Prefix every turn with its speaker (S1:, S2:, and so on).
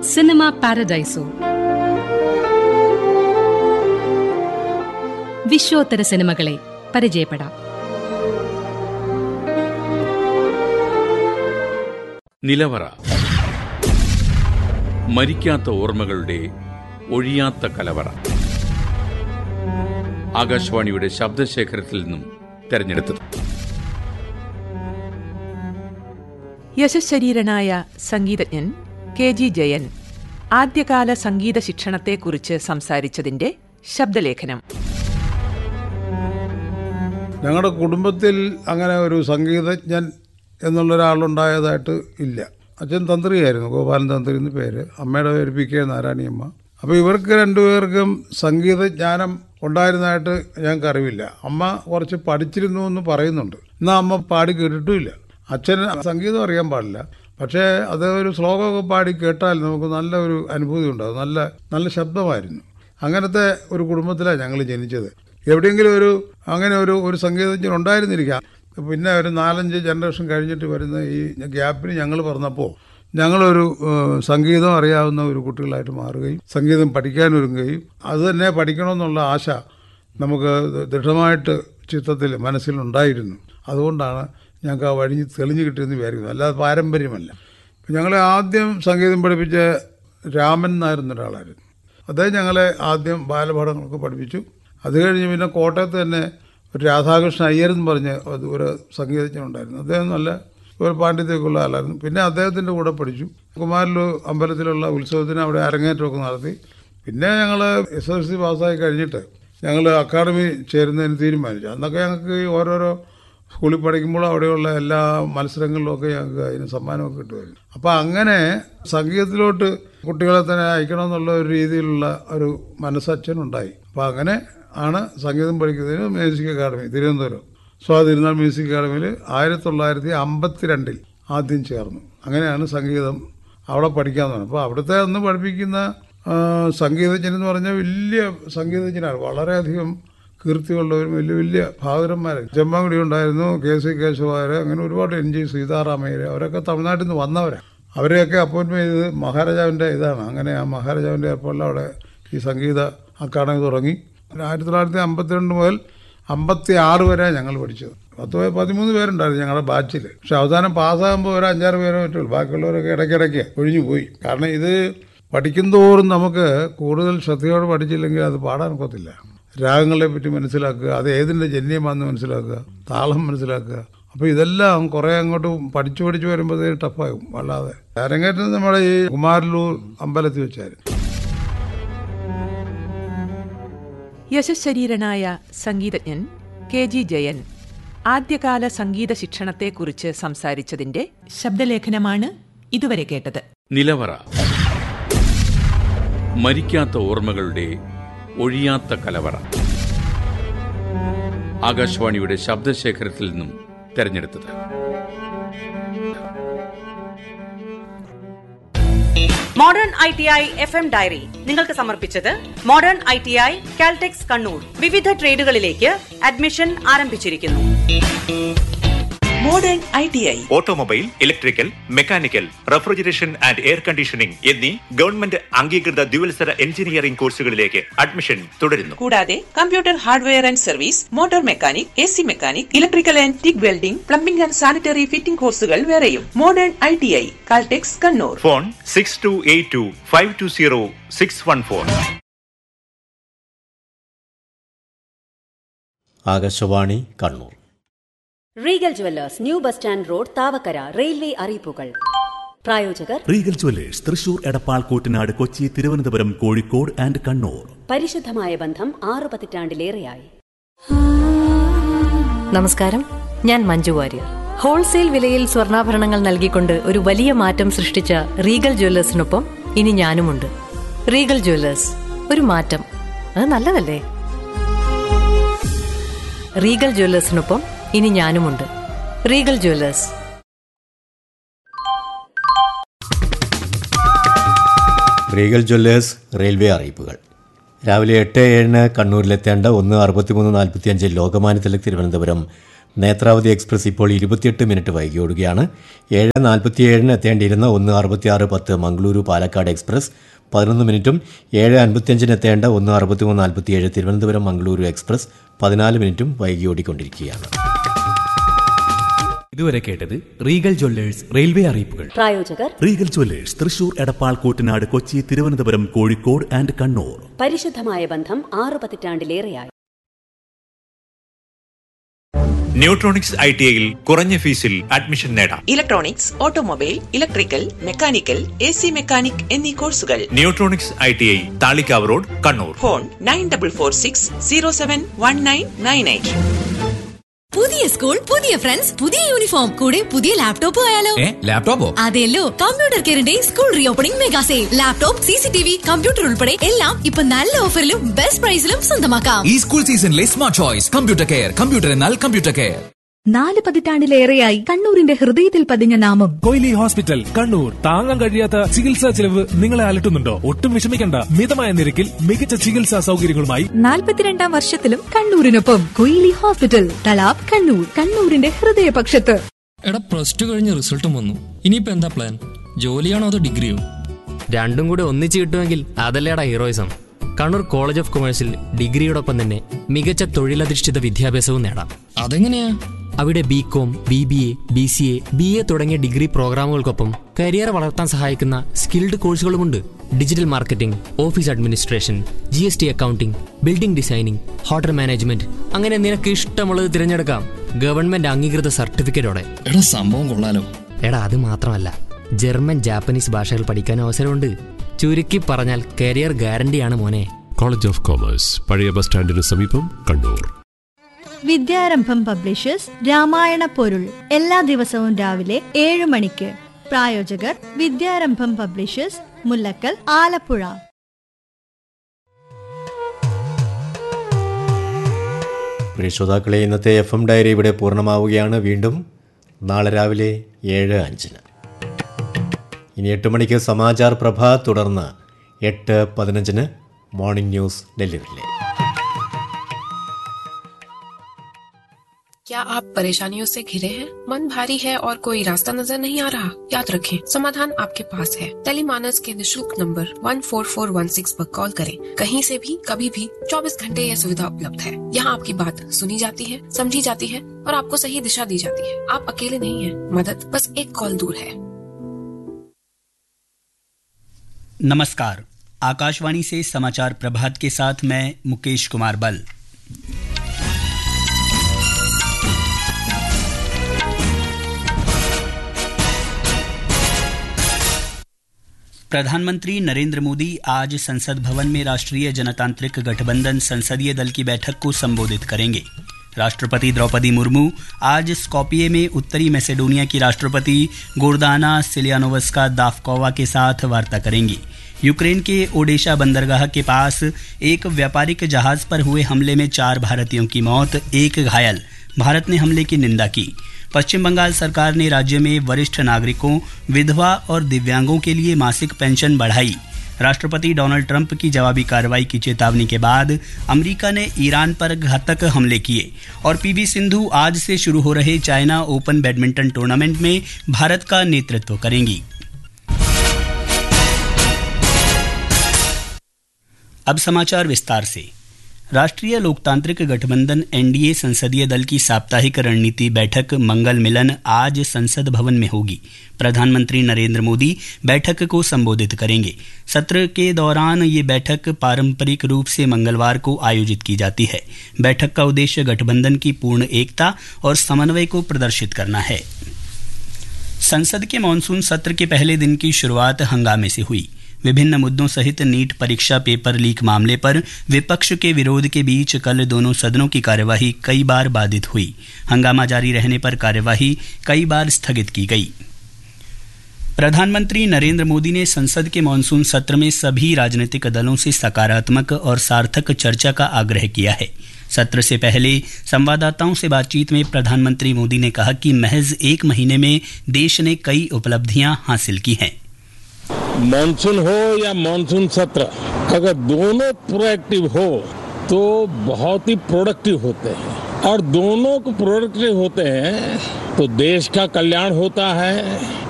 S1: cinema Paradiso വിശ്വോത്തര സിനിമകളെ പരിചയപ്പെടാം
S2: നിലവറ മരിക്കാത്ത ഓർമ്മകളുടെ ഒഴിയാത്ത കലവറ ആകാശവാണിയുടെ ശബ്ദശേഖരത്തിൽ നിന്നും തെരഞ്ഞെടുത്തത്
S3: യശശരീരനായ സംഗീതജ്ഞൻ കെ ജി ജയൻ ആദ്യകാല സംഗീത ശിക്ഷണത്തെക്കുറിച്ച് സംസാരിച്ചതിന്റെ ശബ്ദലേഖനം
S4: ഞങ്ങളുടെ കുടുംബത്തിൽ അങ്ങനെ ഒരു സംഗീതജ്ഞൻ എന്നുള്ളൊരാളുണ്ടായതായിട്ട് ഇല്ല അച്ഛൻ തന്ത്രിയായിരുന്നു ഗോപാലൻ തന്ത്രി എന്ന് പേര് അമ്മയുടെ പേര് പി കെ നാരായണിയമ്മ അപ്പോൾ ഇവർക്ക് രണ്ടുപേർക്കും സംഗീതജ്ഞാനം ഉണ്ടായിരുന്നതായിട്ട് ഞങ്ങൾക്ക് അറിവില്ല അമ്മ കുറച്ച് പഠിച്ചിരുന്നു എന്ന് പറയുന്നുണ്ട് എന്നാൽ അമ്മ പാടി കേട്ടിട്ടുമില്ല അച്ഛന് സംഗീതം അറിയാൻ പാടില്ല പക്ഷേ അത് ഒരു ശ്ലോകമൊക്കെ പാടി കേട്ടാൽ നമുക്ക് നല്ല ഒരു അനുഭൂതി ഉണ്ടാകും നല്ല നല്ല ശബ്ദമായിരുന്നു അങ്ങനത്തെ ഒരു കുടുംബത്തിലാണ് ഞങ്ങൾ ജനിച്ചത് എവിടെയെങ്കിലും ഒരു അങ്ങനെ ഒരു ഒരു സംഗീതജ്ഞൻ ഉണ്ടായിരുന്നിരിക്കാം പിന്നെ ഒരു നാലഞ്ച് ജനറേഷൻ കഴിഞ്ഞിട്ട് വരുന്ന ഈ ഗ്യാപ്പിന് ഞങ്ങൾ പറഞ്ഞപ്പോൾ ഞങ്ങളൊരു ഏഹ്, സംഗീതം അറിയാവുന്ന ഒരു കുട്ടികളായിട്ട് മാറുകയും സംഗീതം പഠിക്കാനൊരുങ്ങുകയും അത് തന്നെ പഠിക്കണമെന്നുള്ള ആശ നമുക്ക് ദൃഢമായിട്ട് ചിത്രത്തിൽ മനസ്സിലുണ്ടായിരുന്നു അതുകൊണ്ടാണ് ഞങ്ങൾക്ക് ആ വഴി തെളിഞ്ഞു കിട്ടിയെന്ന് വിചാരിക്കുന്നത് അല്ലാതെ പാരമ്പര്യമല്ല ഞങ്ങളെ ആദ്യം സംഗീതം പഠിപ്പിച്ച രാമൻ എന്നായിരുന്ന ഒരാളായിരുന്നു അദ്ദേഹം ഞങ്ങളെ ആദ്യം ബാലപാഠങ്ങളൊക്കെ പഠിപ്പിച്ചു അത് കഴിഞ്ഞ് പിന്നെ കോട്ടയത്ത് തന്നെ ഒരു രാധാകൃഷ്ണ അയ്യർ എന്ന് പറഞ്ഞ ഒരു- ഒരു സംഗീതജ്ഞനുണ്ടായിരുന്നു അദ്ദേഹം നല്ല ഒരു പാണ്ഡിത്യമൊക്കെയുള്ള ആളായിരുന്നു പിന്നെ അദ്ദേഹത്തിൻ്റെ കൂടെ പഠിച്ചു കുമാരലൂർ അമ്പലത്തിലുള്ള ഉത്സവത്തിന് അവിടെ അരങ്ങേറ്റമൊക്കെ നടത്തി പിന്നെ ഞങ്ങൾ എസ് എൽ സി പാസ്സായി കഴിഞ്ഞിട്ട് ഞങ്ങൾ അക്കാഡമി ചേരുന്നതിന് തീരുമാനിച്ചു അന്നൊക്കെ ഞങ്ങൾക്ക് ഈ ഓരോരോ സ്കൂളിൽ പഠിക്കുമ്പോൾ അവിടെയുള്ള എല്ലാ മത്സരങ്ങളിലൊക്കെ ഞങ്ങൾക്ക് അതിന് സമ്മാനമൊക്കെ കിട്ടുമായിരുന്നു അപ്പോൾ അങ്ങനെ സംഗീതത്തിലോട്ട് കുട്ടികളെ തന്നെ അയക്കണമെന്നുള്ള ഒരു രീതിയിലുള്ള ഒരു മനസ്സച്ഛനുണ്ടായി അപ്പോൾ അങ്ങനെ ആണ് സംഗീതം പഠിക്കുന്നതിന് music academy Thiruvananthapuram Swathithirunal music അക്കാദമിയിൽ ആയിരത്തി തൊള്ളായിരത്തി അമ്പത്തിരണ്ടിൽ ആദ്യം ചേർന്നു അങ്ങനെയാണ് സംഗീതം അവിടെ പഠിക്കാൻ തുടങ്ങി അപ്പോൾ അവിടുത്തെ അന്ന് പഠിപ്പിക്കുന്ന ആ, സംഗീതജ്ഞൻ എന്ന് പറഞ്ഞാൽ വലിയ സംഗീതജ്ഞനാണ് വളരെയധികം കീർത്തിയുള്ളവരും വലിയ വലിയ ഭാഗവരന്മാർ ചെമ്മാങ്കുടി ഉണ്ടായിരുന്നു കെ സി കേശവായർ അങ്ങനെ ഒരുപാട് എൻ ജി സീതാറാമയ്യർ അവരൊക്കെ തമിഴ്നാട്ടിൽ നിന്ന് വന്നവരാണ് അവരെയൊക്കെ അപ്പോയിൻമെൻറ്റ് ചെയ്ത് മഹാരാജാവിൻ്റെ ഇതാണ് അങ്ങനെ ആ മഹാരാജാവിൻ്റെ ഏർപ്പാടിൽ അവിടെ ഈ സംഗീത അക്കാദമി തുടങ്ങി പിന്നെ ആയിരത്തി തൊള്ളായിരത്തി അമ്പത്തിരണ്ട് മുതൽ അമ്പത്തി ആറ് വരെ ഞങ്ങൾ പഠിച്ചത് പത്ത് പേ- പതിമൂന്ന് പേരുണ്ടായിരുന്നു ഞങ്ങളുടെ ബാച്ചിൽ പക്ഷെ അവസാനം പാസ്സാകുമ്പോൾ ഒരു അഞ്ചാറ് പേരെ പറ്റുള്ളൂ ബാക്കിയുള്ളവരൊക്കെ ഇടയ്ക്കിടയ്ക്ക് ഒഴിഞ്ഞു പോയി കാരണം ഇത് പഠിക്കുന്തോറും നമുക്ക് കൂടുതൽ ശ്രദ്ധയോടെ പഠിച്ചില്ലെങ്കിൽ അത് പാടാൻ ഒക്കത്തില്ല രാഗങ്ങളെ പറ്റി മനസ്സിലാക്കുക അത് ഏതിൻ്റെ ജന്യമാണെന്ന് മനസ്സിലാക്കുക താളം മനസ്സിലാക്കുക അപ്പോൾ ഇതെല്ലാം കുറേ അങ്ങോട്ട് പഠിച്ചു പഠിച്ചു വരുമ്പോഴത്തേക്ക് ടഫാകും വല്ലാതെ അരങ്ങേറ്റം നമ്മുടെ ഈ കുമാരലൂർ അമ്പലത്തിൽ വെച്ചായിരുന്നു
S3: യശശരീരനായ സംഗീതജ്ഞൻ കെ ജി ജയൻ ആദ്യകാല സംഗീത ശിക്ഷണത്തെക്കുറിച്ച് സംസാരിച്ചതിന്റെ ശബ്ദലേഖനമാണ് ഇതുവരെ കേട്ടത്
S2: നിലവറ മരിക്കാത്ത ഓർമ്മകളുടെ ഒഴിയാത്ത കലവറ ആകാശവാണിയുടെ ശബ്ദശേഖരത്തിൽ നിന്നും തെരഞ്ഞെടുത്തത്
S5: modern I T I F M diary നിങ്ങൾക്ക് സമർപ്പിച്ചത് modern I T I Caltex Kannur വിവിധ ട്രേഡുകളിലേക്ക് അഡ്മിഷൻ ആരംഭിച്ചിരിക്കുന്നു
S6: modern I T I
S7: automobile electrical mechanical refrigeration and air conditioning എന്നീ ഗവൺമെന്റ് അംഗീകൃത ദ്വിവത്സര എഞ്ചിനീയറിംഗ് കോഴ്സുകളിലേക്ക് അഡ്മിഷൻ തുടരുന്നു
S6: കൂടാതെ computer hardware and service motor mechanic A C mechanic electrical and TIG welding plumbing and sanitary fitting കോഴ്സുകൾ വേറെയും modern I T I Caltex Kannur
S7: phone six to eight two five two zero six one four
S8: Akashvani Kannur
S9: Regal Jewellers new bus stand road Thavakkara railway അറിയിപ്പുകൾ പ്രായോജകർ
S10: Regal Jewellers Thrissur Edappal Koottanad Kochi Thiruvananthapuram Kozhikode and Kannur
S9: പരിശുദ്ധമായ ബന്ധം ആറു പതിറ്റാണ്ടിലേറെയായി
S11: നമസ്കാരം ഞാൻ മഞ്ജു വാര്യർ ഹോൾസെയിൽ വിലയിൽ സ്വർണ്ണാഭരണങ്ങൾ നൽകിക്കൊണ്ട് ഒരു വലിയ മാറ്റം സൃഷ്ടിച്ച റീഗൽ ജ്വല്ലേഴ്സിനൊപ്പം ഇനി ഞാനുമുണ്ട് റീഗൽ ജ്വല്ലേഴ്സ് ഒരു മാറ്റം അത് നല്ലതല്ലേ റീഗൽ ജ്വല്ലേഴ്സിനൊപ്പം ഇനി ഞാനുമുണ്ട് Regal Jewellers
S8: Regal Jewellers railway അറിയിപ്പുകൾ രാവിലെ എട്ട് ഏഴിന് കണ്ണൂരിലെത്തേണ്ട ഒന്ന് അറുപത്തിമൂന്ന് നാൽപ്പത്തിയഞ്ച് ലോകമാന്യ തിലക് തിരുവനന്തപുരം നേത്രാവതി എക്സ്പ്രസ് ഇപ്പോൾ ഇരുപത്തിയെട്ട് മിനിറ്റ് വൈകി ഓടുകയാണ് ഏഴ് നാൽപ്പത്തിയേഴിന് എത്തേണ്ടിയിരുന്ന ഒന്ന് അറുപത്തിയാറ് പത്ത് മംഗളൂരു പാലക്കാട് എക്സ്പ്രസ് പതിനൊന്ന് മിനിറ്റും ഏഴ് അൻപത്തിയഞ്ചിന് എത്തേണ്ട ഒന്ന് അറുപത്തിമൂന്ന് നാൽപ്പത്തിയേഴ് തിരുവനന്തപുരം മംഗളൂരു എക്സ്പ്രസ് പതിനാല് മിനിറ്റും വൈകി ഓടിക്കൊണ്ടിരിക്കുകയാണ്
S10: ഇതുവരെ കേട്ടത് റീഗൽ ജ്വല്ലേഴ്സ് റെയിൽവേ അറിയിപ്പുകൾ
S9: പ്രായോജകർ
S10: Regal Jewellers Thrissur Edappal Koottanad Kochi Thiruvananthapuram Kozhikode and Kannur
S9: പരിശുദ്ധമായ ബന്ധം ആറു പതിറ്റാണ്ടിലേറെയായി
S7: ന്യൂട്രോണിക്സ് ഐ ടി ഐയിൽ കുറഞ്ഞ ഫീസിൽ അഡ്മിഷൻ നേടാം
S6: electronics automobile electrical mechanical A C mechanic എന്നീ കോഴ്സുകൾ
S7: Neutronics I T I Thalikkavu road Kannur
S6: phone nine double four six zero seven one nine nine eight
S12: പുതിയ സ്കൂൾ പുതിയ ഫ്രണ്ട്സ് പുതിയ യൂണിഫോം കൂടെ പുതിയ ലാപ്ടോപ്പ് ആയാലോ
S13: ലാപ്ടോപ്പോ
S12: അതെല്ലോ കമ്പ്യൂട്ടർ കെയറിന്റെ school reopening mega sale laptop C C T V computer ഉൾപ്പെടെ എല്ലാം ഇപ്പൊ നല്ല ഓഫറിലും ബെസ്റ്റ് പ്രൈസിലും സ്വന്തമാക്കാം
S13: ഈ സ്കൂൾ സീസണിലെ smart choice computer care computer എന്നാൽ കമ്പ്യൂട്ടർ കെയർ
S14: നാല് പതിറ്റാണ്ടിലേറെയായി കണ്ണൂരിന്റെ ഹൃദയത്തിൽ പതിഞ്ഞ നാമം
S15: കൊയിലി ഹോസ്പിറ്റൽ കണ്ണൂർ താങ്ങാൻ കഴിയാത്ത ചികിത്സാ ചെലവ് നിങ്ങളെ അലട്ടുന്നുണ്ടോ ഒട്ടും വിഷമിക്കണ്ട മിതമായ നിരക്കിൽ മികച്ച ചികിത്സാ സൗകര്യങ്ങളുമായി
S14: നാൽപ്പത്തിരണ്ടാം വർഷത്തിലും കണ്ണൂരിനൊപ്പം കൊയിലി ഹോസ്പിറ്റൽ തലാബ് കണ്ണൂർ കണ്ണൂരിന്റെ ഹൃദയപക്ഷത്ത്
S16: എടാ പ്ലസ് ടു കഴിഞ്ഞ് റിസൾട്ടും വന്നു ഇനിയിപ്പോ എന്താ പ്ലാൻ ജോലിയാണോ അതോ ഡിഗ്രിയോ
S17: രണ്ടും കൂടെ ഒന്നിച്ച് കിട്ടുമെങ്കിൽ അതല്ലേടാ ഹീറോയിസം കണ്ണൂർ കോളേജ് ഓഫ് കൊമേഴ്സിൽ ഡിഗ്രിയോടൊപ്പം തന്നെ മികച്ച തൊഴിലധിഷ്ഠിത വിദ്യാഭ്യാസവും നേടാം
S16: അതെങ്ങനെയാ
S17: അവിടെ B Com B B A B C A B A തുടങ്ങിയ ഡിഗ്രി പ്രോഗ്രാമുകൾക്കൊപ്പം കരിയർ വളർത്താൻ സഹായിക്കുന്ന സ്കിൽഡ് കോഴ്സുകളുമുണ്ട് digital marketing office administration G S T accounting building designing hotel management അങ്ങനെ നിനക്ക് ഇഷ്ടമുള്ളത് തിരഞ്ഞെടുക്കാം ഗവൺമെന്റ് അംഗീകൃത സർട്ടിഫിക്കറ്റോടെ
S16: എടാ സംഭവം കൊള്ളാലോ
S17: എടാ അത് മാത്രമല്ല ജർമ്മൻ ജാപ്പനീസ് ഭാഷകൾ പഠിക്കാൻ അവസരമുണ്ട് ചുരുക്കി പറഞ്ഞാൽ കരിയർ ഗ്യാരണ്ടിയാണ് മോനെ
S18: കോളേജ് ഓഫ് കോമേഴ്സ് പഴയ ബസ് സ്റ്റാൻഡിന് സമീപം കണ്ണൂർ
S19: വിദ്യാരംഭം പബ്ലിഷേഴ്സ് രാമായണ പൊരുൾ എല്ലാ ദിവസവും രാവിലെ ഏഴ് മണിക്ക് പ്രായോജകർ വിദ്യാരംഭം പബ്ലിഷേഴ്സ് മുല്ലക്കൽ ആലപ്പുഴ
S8: പ്രിയ ശ്രോതാക്കളെ ഇന്നത്തെ എഫ് എം ഡയറി ഇവിടെ പൂർണ്ണമാവുകയാണ് വീണ്ടും നാളെ രാവിലെ ഏഴ് അഞ്ചിന് ഇനി എട്ട് മണിക്ക് സമാചാർ പ്രഭ തുടർന്ന് എട്ട് പതിനഞ്ചിന് മോർണിംഗ് ന്യൂസ് ഡൽഹിയിലെ
S20: क्या आप परेशानियों से घिरे हैं मन भारी है और कोई रास्ता नजर नहीं आ रहा याद रखें समाधान आपके पास है टेलीमानस के निशुल्क नंबर 14416 पर कॉल करें कहीं से भी कभी भी 24 घंटे यह सुविधा उपलब्ध है यहाँ आपकी बात सुनी जाती है समझी जाती है और आपको सही दिशा दी जाती है आप अकेले नहीं हैं मदद बस एक कॉल दूर है
S21: नमस्कार आकाशवाणी से समाचार प्रभात के साथ मैं मुकेश कुमार बल प्रधानमंत्री नरेंद्र मोदी आज संसद भवन में राष्ट्रीय जनतांत्रिक गठबंधन संसदीय दल की बैठक को संबोधित करेंगे राष्ट्रपति द्रौपदी मुर्मू आज स्कॉपिये में उत्तरी मैसेडोनिया की राष्ट्रपति गोर्दाना सिलियानोवस्का दाफकोवा के साथ वार्ता करेंगी यूक्रेन के ओडेशा बंदरगाह के पास एक व्यापारिक जहाज पर हुए हमले में चार भारतीयों की मौत एक घायल भारत ने हमले की निंदा की पश्चिम बंगाल सरकार ने राज्य में वरिष्ठ नागरिकों विधवा और दिव्यांगों के लिए मासिक पेंशन बढ़ाई राष्ट्रपति डोनाल्ड ट्रंप की जवाबी कार्रवाई की चेतावनी के बाद अमेरिका ने ईरान पर घातक हमले किए और पीवी सिंधु आज से शुरू हो रहे चाइना ओपन बैडमिंटन टूर्नामेंट में भारत का नेतृत्व करेंगी अब समाचार विस्तार से राष्ट्रीय लोकतांत्रिक गठबंधन एनडीए संसदीय दल की साप्ताहिक रणनीति बैठक मंगल मिलन आज संसद भवन में होगी प्रधानमंत्री नरेंद्र मोदी बैठक को संबोधित करेंगे सत्र के दौरान ये बैठक पारंपरिक रूप से मंगलवार को आयोजित की जाती है बैठक का उद्देश्य गठबंधन की पूर्ण एकता और समन्वय को प्रदर्शित करना है संसद के मानसून सत्र के पहले दिन की शुरुआत हंगामे से हुई विभिन्न मुद्दों सहित नीट परीक्षा पेपर लीक मामले पर विपक्ष के विरोध के बीच कल दोनों सदनों की कार्यवाही कई बार बाधित हुई हंगामा जारी रहने पर कार्यवाही कई बार स्थगित की गई प्रधानमंत्री नरेंद्र मोदी ने संसद के मानसून सत्र में सभी राजनीतिक दलों से सकारात्मक और सार्थक चर्चा का आग्रह किया है सत्र से पहले संवाददाताओं से बातचीत में प्रधानमंत्री मोदी ने कहा कि महज एक महीने में देश ने कई उपलब्धियां हासिल की हैं
S22: मानसून हो या मानसून सत्र अगर दोनों प्रोएक्टिव हो तो बहुत ही प्रोडक्टिव होते हैं और दोनों को प्रोडक्टिव होते हैं तो देश का कल्याण होता है